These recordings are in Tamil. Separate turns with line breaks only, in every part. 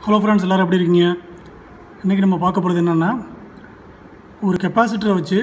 ஹலோ ஃப்ரெண்ட்ஸ் எல்லோரும் எப்படி இருக்கீங்க இன்றைக்கி நம்ம பார்க்க போகிறது என்னென்னா ஒரு கெப்பாசிட்டரை வச்சு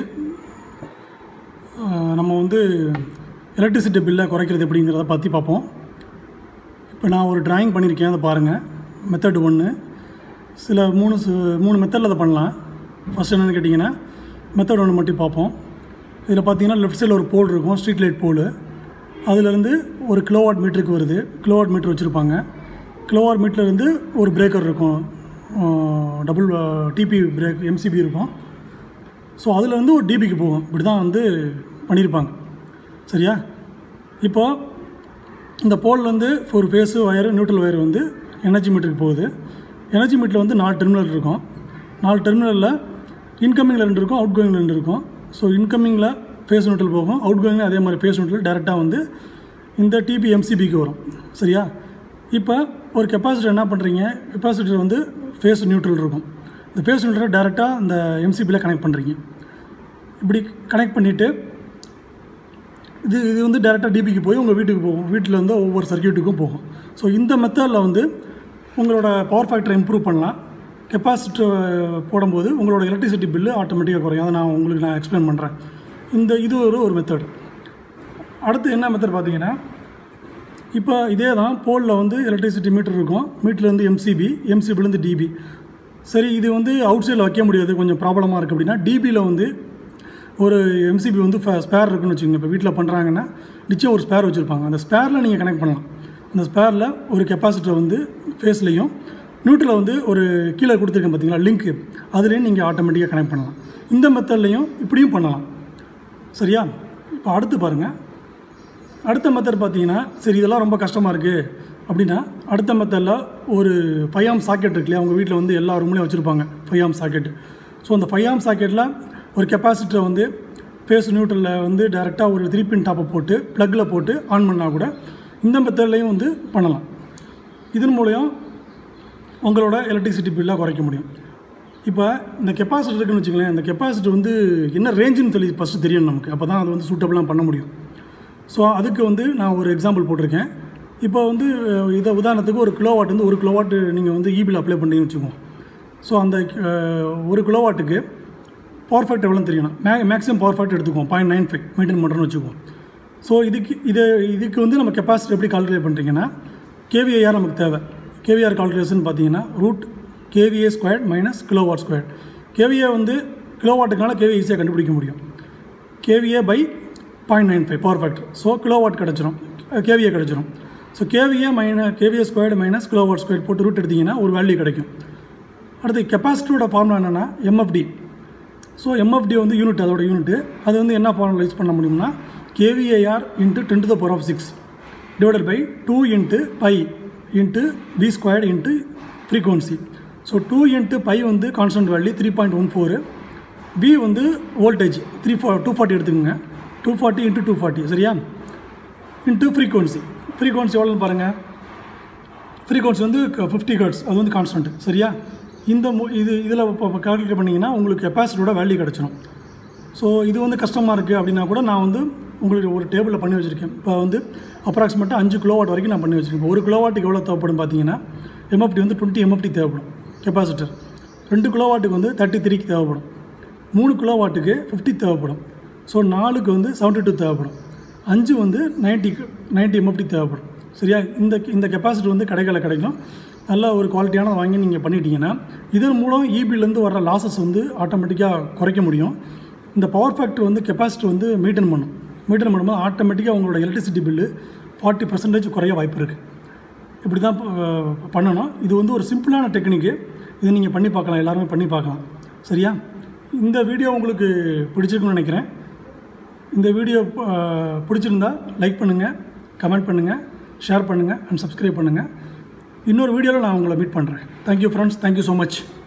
அஹ், நம்ம வந்து எலக்ட்ரிசிட்டி பில்லை குறைக்கிறது எப்படிங்கிறத பற்றி பார்ப்போம் இப்போ நான் ஒரு டிராயிங் பண்ணியிருக்கேன் அதை பாருங்கள் மெத்தட் ஒன்று சில மூணு சு- மூணு மெத்தடில் அதை பண்ணலாம் ஃபஸ்ட் என்னென்னு கேட்டிங்கன்னா மெத்தட் ஒன்று மட்டும் பார்ப்போம் இதில் பார்த்தீங்கன்னா லெஃப்ட் சைடில் ஒரு போல் இருக்கும் ஸ்ட்ரீட் லைட் போல் அதுலேருந்து ஒரு கிலோவாட் மீட்டருக்கு வருது கிலோவாட் மீட்டர் வச்சுருப்பாங்க கிலோவாட் மீட்டர்லேருந்து ஒரு பிரேக்கர் இருக்கும் டபுள் டிபி பிரேக் எம்சிபி இருக்கும் ஸோ அதில் வந்து ஒரு டிபிக்கு போகும் இப்படி தான் வந்து பண்ணியிருப்பாங்க சரியா இப்போ இந்த போல்லேருந்து ஒரு ஃபேஸு ஒயர் நியூட்ரல் ஒயர் வந்து எனர்ஜி மீட்டருக்கு போகுது எனர்ஜி மீட்டரில் வந்து நாலு டெர்மினல் இருக்கும் நாலு டெர்மினலில் இன்கமிங்கில் ரெண்டு இருக்கும் அவுட் கோயிங்கில் ரெண்டு இருக்கும் ஸோ இன்கமிங்கில் ஃபேஸ் நியூட்ரல் போகும் அவுட் கோயிங்கில் அதே மாதிரி ஃபேஸ் நியூட்ரல் டேரெக்டாக வந்து இந்த டிபி எம்சிபிக்கு வரும் சரியா இப்போ ஒரு கெப்பாசிட்டர் என்ன பண்ணுறீங்க கெப்பாசிட்டர் வந்து ஃபேஸ் நியூட்ரல் இருக்கும் இந்த ஃபேஸ் நியூட்ரலை டேரெக்டாக இந்த எம்சிபியில் கனெக்ட் பண்ணுறீங்க இப்படி கனெக்ட் பண்ணிவிட்டு இது இது வந்து டேரெக்டாக டிபிக்கு போய் உங்கள் வீட்டுக்கு போகும் வீட்டில் வந்து ஒவ்வொரு சர்க்கியூட்டுக்கும் போகும் ஸோ இந்த மெத்தடில் வந்து உங்களோட பவர் ஃபேக்டரை இம்ப்ரூவ் பண்ணலாம் கெப்பாசிட்டர் போடும்போது உங்களோட எலக்ட்ரிசிட்டி பில்லு ஆட்டோமேட்டிக்காக குறையும் அதை நான் உங்களுக்கு நான் எக்ஸ்பிளைன் பண்ணுறேன் இந்த இது ஒரு ஒரு மெத்தட் அடுத்து என்ன மெத்தட் பார்த்தீங்கன்னா இப்போ இதே தான் போலில் வந்து எலக்ட்ரிசிட்டி மீட்டர் இருக்கும் மீட்டர்லேருந்து எம்சிபி எம்சிபிலேருந்து டிபி சரி இது வந்து அவுட் சைடில் வைக்க முடியாது கொஞ்சம் ப்ராப்ளமாக இருக்குது அப்படின்னா டிபியில் வந்து ஒரு எம்சிபி வந்து ஸ்பேர் இருக்குன்னு வச்சுக்கோங்க இப்போ வீட்டில் பண்ணுறாங்கன்னா நிச்சயம் ஒரு ஸ்பேர் வச்சுருப்பாங்க அந்த ஸ்பேரில் நீங்கள் கனெக்ட் பண்ணலாம் அந்த ஸ்பேரில் ஒரு கெப்பாசிட்டர் வந்து ஃபேஸ்லேயும் நியூட்ரலில் வந்து ஒரு கீழே கொடுத்துருக்கேன் பார்த்தீங்களா லிங்க் அதுலேயும் நீங்கள் ஆட்டோமேட்டிக்காக கனெக்ட் பண்ணலாம் இந்த மெத்தட்லேயும் இப்படியும் பண்ணலாம் சரியா இப்போ அடுத்து பாருங்கள் அடுத்த மெத்தட் பார்த்தீங்கன்னா சரி இதெல்லாம் ரொம்ப கஷ்டமாக இருக்குது அப்படின்னா அடுத்த மெத்தடில் ஒரு ஃபைவ் ஆம் சாக்கெட் இருக்கு இல்லையா அவங்க வீட்டில் வந்து எல்லா ரூம்லேயும் வச்சுருப்பாங்க ஃபைவ் ஆம் சாக்கெட் ஸோ அந்த ஃபைவ் ஆம் சாக்கெட்டில் ஒரு கெப்பாசிட்டரை வந்து ஃபேஸ் நியூட்ரலில் வந்து டேரெக்டாக ஒரு த்ரீ பின் டாப்பை போட்டு ப்ளக்கில் போட்டு ஆன் பண்ணால் கூட இந்த மெத்தட்லேயும் வந்து பண்ணலாம் இதன் மூலம் உங்களோட எலக்ட்ரிசிட்டி பில்லை குறைக்க முடியும் இப்போ இந்த கெப்பாசிட்டர் இருக்குன்னு வச்சுங்களேன் இந்த கெப்பாசிட்டர் வந்து என்ன ரேஞ்சுன்னு சொல்லி ஃபஸ்ட்டு தெரியும் நமக்கு அப்போ தான் அது வந்து சூட்டபுளாக பண்ண முடியும் ஸோ அதுக்கு வந்து நான் ஒரு எக்ஸாம்பிள் போட்டிருக்கேன் இப்போ வந்து அஹ், இதை உதாரணத்துக்கு ஒரு கிலோவாட் வந்து ஒரு கிலோவாட் நீங்கள் வந்து இபியில் அப்ளை பண்ணீங்கன்னு வச்சுக்கோங்க ஸோ அந்த அஹ், ஒரு கிலோவாட்டுக்கு பவர் ஃபேக்ட் எவ்வளோன்னு தெரியணும் மே மேக்ஸிமம் பவர் ஃபேக்ட் எடுத்துக்குவோம் பாயிண்ட் நைன் ஃபைவ் மெயின்டைன் பண்ணுறோன்னு வச்சுக்குவோம் ஸோ இதுக்கு இது இதுக்கு வந்து நம்ம கெப்பாசிட்டி எப்படி கால்குலேட் பண்ணுறீங்கன்னா கேவிஐஆர் நமக்கு தேவை கேவிஆர் கால்குலேஷன் பார்த்தீங்கன்னா root KVA squared minus kilowatt squared KVA வந்து கிலோவாட்டுக்கான கேவிஏ ஈஸியாக கண்டுபிடிக்க முடியும் KVA by point nine five power factor so kilowatt கிடச்சிரும் கேவிஏ கிடச்சிரும் ஸோ கேவிஏ மைன KVA squared minus kilowatt square போட்டு ரூட் எடுத்திங்கன்னா ஒரு வேல்யூ கிடைக்கும் அடுத்து கெப்பாசிட்டியோட ஃபார்முலா என்னென்னா எம்எஃப்டி ஸோ எம்எஃப்டி வந்து யூனிட் அதோட யூனிட் அது வந்து என்ன ஃபார்முலா யூஸ் பண்ண முடியும்னா KVAR into ten to the power of six divided by two into pi into V squared into frequency so two into pi வந்து constant value three point one four V வந்து voltage three four two forty எடுத்துக்கோங்க two forty into two forty சரியா இன்ட்டு ஃப்ரீக்வன்சி ஃப்ரீக்வன்சி எவ்வளோன்னு பாருங்கள் ஃப்ரீக்வன்சி வந்து ஃபிஃப்டி ஹர்ட்ஸ் அது வந்து கான்ஸ்டன்ட் சரியா இந்த மு இது இதில் இப்போ கால்குலேட் பண்ணிங்கன்னா உங்களுக்கு கெப்பாசிட்டியோட வேல்யூ கிடச்சிரும் ஸோ இது வந்து கஷ்டமாக இருக்குது அப்படின்னா கூட நான் வந்து உங்களுக்கு ஒரு டேபிளில் பண்ணி வச்சுருக்கேன் இப்போ வந்து அப்ராக்சிமேட்டாக அஞ்சு கிலோவாட் வரைக்கும் நான் பண்ணி வச்சுருக்கேன் இப்போ ஒரு கிலோவாட்டுக்கு எவ்வளோ தேவைப்படும் பார்த்தீங்கன்னா எம்எஃப்டி வந்து டுவெண்ட்டி எம்எஃப்டி தேவைப்படும் கெப்பாசிட்டர் ரெண்டு கிலோவாட்டுக்கு வந்து தேர்ட்டி த்ரீக்கு தேவைப்படும் மூணு கிலோவாட்டுக்கு ஃபிஃப்டி தேவைப்படும் ஸோ நாலுக்கு வந்து செவன்ட்டி டூ தேவைப்படும் அஞ்சு வந்து நைன்ட்டி நைன்ட்டி எம்எஃப்டி தேவைப்படும் சரியா இந்த இந்த கெப்பாசிட்டி வந்து கடைகளில் கிடைக்கும் நல்ல ஒரு குவாலிட்டியானதை வாங்கி நீங்கள் பண்ணிட்டீங்கன்னா இதன் மூலம் இபிலேருந்து வர்ற லாசஸ் வந்து ஆட்டோமேட்டிக்காக குறைக்க முடியும் இந்த பவர் ஃபேக்டர் வந்து கெப்பாசிட்டி வந்து மெயின்டைன் பண்ணும் மெயின்டைன் பண்ணும்போது ஆட்டோமேட்டிக்காக உங்களோட எலக்ட்ரிசிட்டி பில்லு ஃபார்ட்டி பர்சன்டேஜ் குறைய வாய்ப்பு இருக்குது இப்படி தான் ப- பண்ணணும் இது வந்து ஒரு சிம்பிளான டெக்னிக்கு இது நீங்கள் பண்ணி பார்க்கலாம் எல்லாருமே பண்ணி பார்க்கலாம் சரியா இந்த வீடியோ உங்களுக்கு பிடிச்சிருக்குன்னு நினைக்கிறேன் இந்த வீடியோ அஹ், பிடிச்சிருந்தா லைக் பண்ணுங்கள் கமெண்ட் பண்ணுங்கள் ஷேர் பண்ணுங்கள் அண்ட் சப்ஸ்கிரைப் பண்ணுங்கள் இன்னொரு வீடியோவில் நான் உங்களை மீட் பண்ணுறேன் thank you friends thank you so much